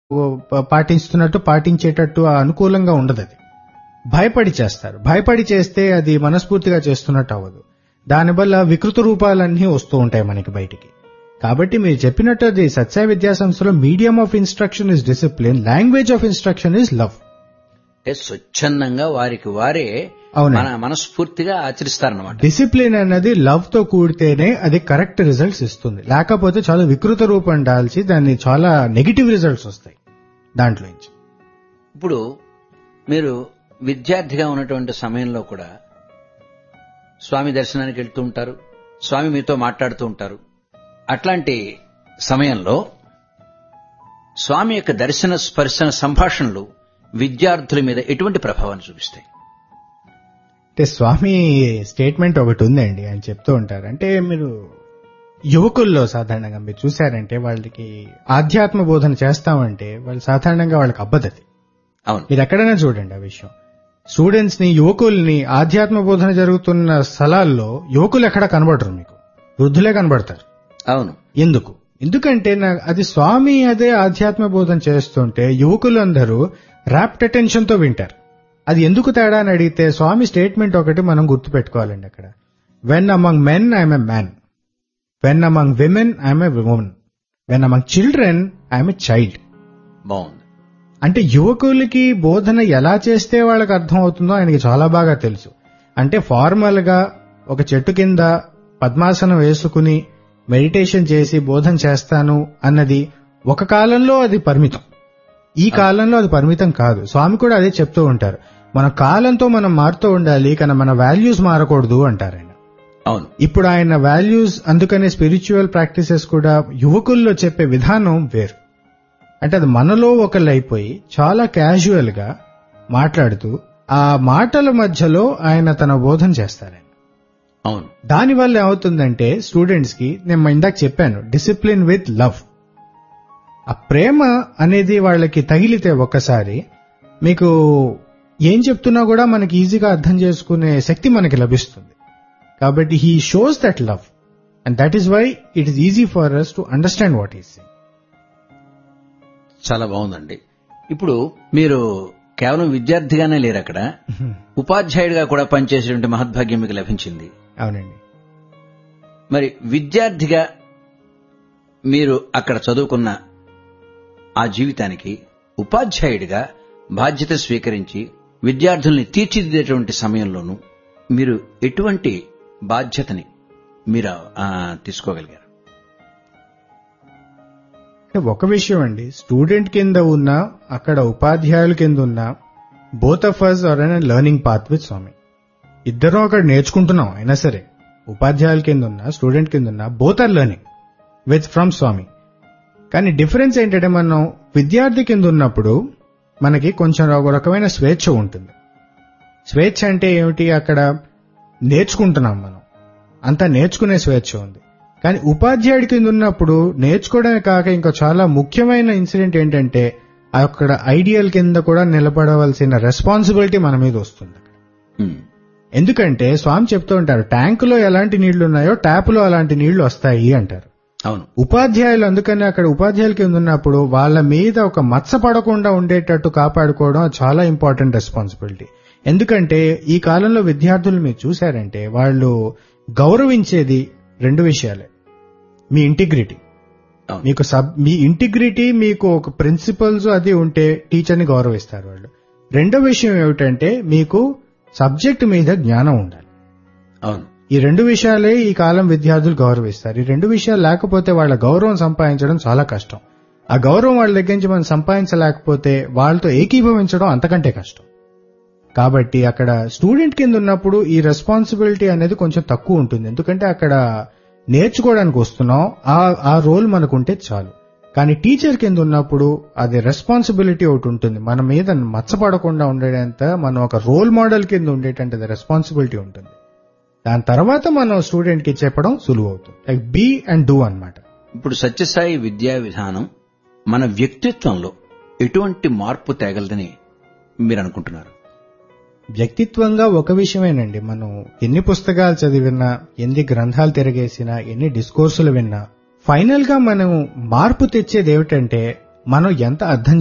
ప- పాటిస్తున్నట్టు పాటించేటట్టు ఆ అనుకూలంగా ఉండదు అది భయపడి చేస్తారు భయపడి చేస్తే అది మనస్ఫూర్తిగా చేస్తున్నట్టు అవ్వదు దానివల్ల వికృత రూపాలన్నీ వస్తూ ఉంటాయి మనకి బయటికి కాబట్టి మీరు చెప్పినట్టు అది సత్య విద్యా సంస్థలో medium of instruction is discipline language of instruction is love అంటే స్వచ్ఛందంగా వారికి వారే అవునండి. మన మనస్ఫూర్తిగా ఆచరిస్తారనమాట డిసిప్లిన్ అన్నది లవ్ తో కూడితేనే అది కరెక్ట్ రిజల్ట్స్ ఇస్తుంది లేకపోతే చాలా వికృత రూపం దాల్చి దాన్ని చాలా నెగిటివ్ రిజల్ట్స్ వస్తాయి దాంట్లో నుంచి ఇప్పుడు మీరు విద్యార్థిగా ఉన్నటువంటి సమయంలో కూడా స్వామి దర్శనానికి వెళ్తూ ఉంటారు స్వామి మీతో మాట్లాడుతూ ఉంటారు అట్లాంటి సమయంలో స్వామి యొక్క దర్శన స్పర్శన సంభాషణలు విద్యార్థుల మీద ఎటువంటి ప్రభావాన్ని చూపిస్తాయి అంటే స్వామి స్టేట్మెంట్ ఒకటి ఉందండి ఆయన చెప్తూ ఉంటారు అంటే మీరు యువకుల్లో సాధారణంగా మీరు చూశారంటే వాళ్ళకి ఆధ్యాత్మ బోధన చేస్తామంటే వాళ్ళు సాధారణంగా వాళ్ళకి అబ్బదది అవును మీరు ఎక్కడైనా చూడండి ఆ విషయం స్టూడెంట్స్ ని యువకుల్ని ఆధ్యాత్మ బోధన జరుగుతున్న స్థలాల్లో యువకులు ఎక్కడ కనబడరు మీకు వృద్ధులే కనబడతారు అవును ఎందుకు ఎందుకంటే నా అది స్వామి అదే ఆధ్యాత్మ బోధన చేస్తుంటే యువకులందరూ ర్యాప్ట్ అటెన్షన్ తో వింటారు అది ఎందుకు తేడా అని అడిగితే స్వామి స్టేట్మెంట్ ఒకటి మనం గుర్తుపెట్టుకోవాలండి అక్కడ when among men I'm a man when among women I'm a woman when among children I'm a child బాగుంది అంటే యువకులకి బోధన ఎలా చేస్తే వాళ్ళకి అర్థం అవుతుందో ఆయనకి చాలా బాగా తెలుసు అంటే ఫార్మల్ గా ఒక చెట్టు కింద పద్మాసనం వేసుకుని మెడిటేషన్ చేసి బోధన చేస్తాను అన్నది ఒక కాలంలో అది పరిమితం ఈ కాలంలో అది పరిమితం కాదు స్వామి కూడా అదే చెప్తూ ఉంటారు మన కాలంతో మనం మారుతూ ఉండాలి కానీ మన వాల్యూస్ మారకూడదు అంటారు ఆయన అవును ఇప్పుడు ఆయన వాల్యూస్ అందుకనే స్పిరిచువల్ ప్రాక్టీసెస్ కూడా యువకుల్లో చెప్పే విధానం వేరు అంటే అది మనలో ఒకళ్ళు అయిపోయి చాలా క్యాజువల్ గా మాట్లాడుతూ ఆ మాటల మధ్యలో ఆయన తన బోధన చేస్తారు ఆయన. అవును దానివల్ల ఏమవుతుందంటే స్టూడెంట్స్ కి నేను ఇందాక చెప్పాను డిసిప్లిన్ విత్ లవ్ ఆ ప్రేమ అనేది వాళ్ళకి తగిలితే ఒక్కసారి మీకు ఏం చెప్తున్నా కూడా మనకి ఈజీగా అర్థం చేసుకునే శక్తి మనకి లభిస్తుంది కాబట్టి he shows that love and that is why it is easy for us to understand what is చాలా బాగుందండి ఇప్పుడు మీరు కేవలం విద్యార్థిగానే లేరు అక్కడ ఉపాధ్యాయుడిగా కూడా పనిచేసేటువంటి మహద్భాగ్యం మీకు లభించింది అవునండి మరి విద్యార్థిగా మీరు అక్కడ చదువుకున్న ఆ జీవితానికి ఉపాధ్యాయుడిగా బాధ్యత స్వీకరించి విద్యార్థుల్ని తీర్చిదిద్దేటువంటి సమయంలోనూ మీరు ఎటువంటి బాధ్యతని మీరు ఆ, తీసుకోగలిగారు అంటే ఒక విషయం అండి స్టూడెంట్ కింద ఉన్న అక్కడ ఉపాధ్యాయుల కింద ఉన్న both of us are on learning path with Swami ఇద్దరం అక్కడ నేర్చుకుంటున్నాం అయినా సరే ఉపాధ్యాయుల కింద ఉన్న స్టూడెంట్ కింద ఉన్న both are learning with from Swami కానీ డిఫరెన్స్ ఏంటంటే మనం విద్యార్థి కింద ఉన్నప్పుడు మనకి కొంచెం ఒక రకమైన స్వేచ్ఛ ఉంటుంది స్వేచ్ఛ అంటే ఏమిటి అక్కడ నేర్చుకుంటున్నాం మనం అంతా నేర్చుకునే స్వేచ్ఛ ఉంది కానీ ఉపాధ్యాయుడి కింద ఉన్నప్పుడు నేర్చుకోవడమే కాక ఇంకా చాలా ముఖ్యమైన ఇన్సిడెంట్ ఏంటంటే అక్కడ ఐడియల్ కింద కూడా నిలబడవలసిన రెస్పాన్సిబిలిటీ మన మీద వస్తుంది ఉమ్, ఎందుకంటే స్వామి చెప్తూ ఉంటారు ట్యాంకులో ఎలాంటి నీళ్లు ఉన్నాయో ట్యాపులో అలాంటి నీళ్లు వస్తాయి అంటారు అవును ఉపాధ్యాయులు అందుకని అక్కడ ఉపాధ్యాయుల కింద ఉన్నప్పుడు వాళ్ళ మీద ఒక మచ్చ పడకుండా ఉండేటట్టు కాపాడుకోవడం చాలా ఇంపార్టెంట్ రెస్పాన్సిబిలిటీ ఎందుకంటే ఈ కాలంలో విద్యార్థులు మీరు చూశారంటే వాళ్ళు గౌరవించేది రెండు విషయాలే మీ ఇంటిగ్రిటీ అవును మీకు సబ్ మీ ఇంటిగ్రిటీ మీకు ఒక ప్రిన్సిపల్స్ అది ఉంటే టీచర్ని గౌరవిస్తారు వాళ్ళు రెండో విషయం ఏమిటంటే మీకు సబ్జెక్ట్ మీద జ్ఞానం ఉండాలి అవును ఈ రెండు విషయాలే ఈ కాలం విద్యార్థులు గౌరవిస్తారు ఈ రెండు విషయాలు లేకపోతే వాళ్ళ గౌరవం సంపాదించడం చాలా కష్టం ఆ గౌరవం వాళ్ళ దగ్గర నుంచి మనం సంపాదించలేకపోతే వాళ్ళతో ఏకీభవించడం అంతకంటే కష్టం కాబట్టి అక్కడ స్టూడెంట్ కింద ఉన్నప్పుడు ఈ రెస్పాన్సిబిలిటీ అనేది కొంచెం తక్కువ ఉంటుంది ఎందుకంటే అక్కడ నేర్చుకోవడానికి వస్తున్నాం ఆ ఆ రోల్ మనకుంటే చాలు కానీ టీచర్ కింద ఉన్నప్పుడు అది రెస్పాన్సిబిలిటీ ఒకటి ఉంటుంది మన మీద మచ్చపడకుండా ఉండేంత మనం ఒక రోల్ మోడల్ కింద ఉండేటంత రెస్పాన్సిబిలిటీ ఉంటుంది దాని తర్వాత మనం స్టూడెంట్ కి చెప్పడం సులువు అవుతుంది లైక్ బీ అండ్ డూ అన్నమాట ఇప్పుడు సత్యసాయి విద్యా విధానం మన వ్యక్తిత్వంలో ఎటువంటి మార్పు తేగలదని మీరు అనుకుంటున్నారు వ్యక్తిత్వంగా ఒక విషయమేనండి మనం ఎన్ని పుస్తకాలు చదివినా ఎన్ని గ్రంథాలు తిరగేసినా ఎన్ని డిస్కోర్సులు విన్నా ఫైనల్ గా మనం మార్పు తెచ్చేది ఏమిటంటే మనం ఎంత అర్థం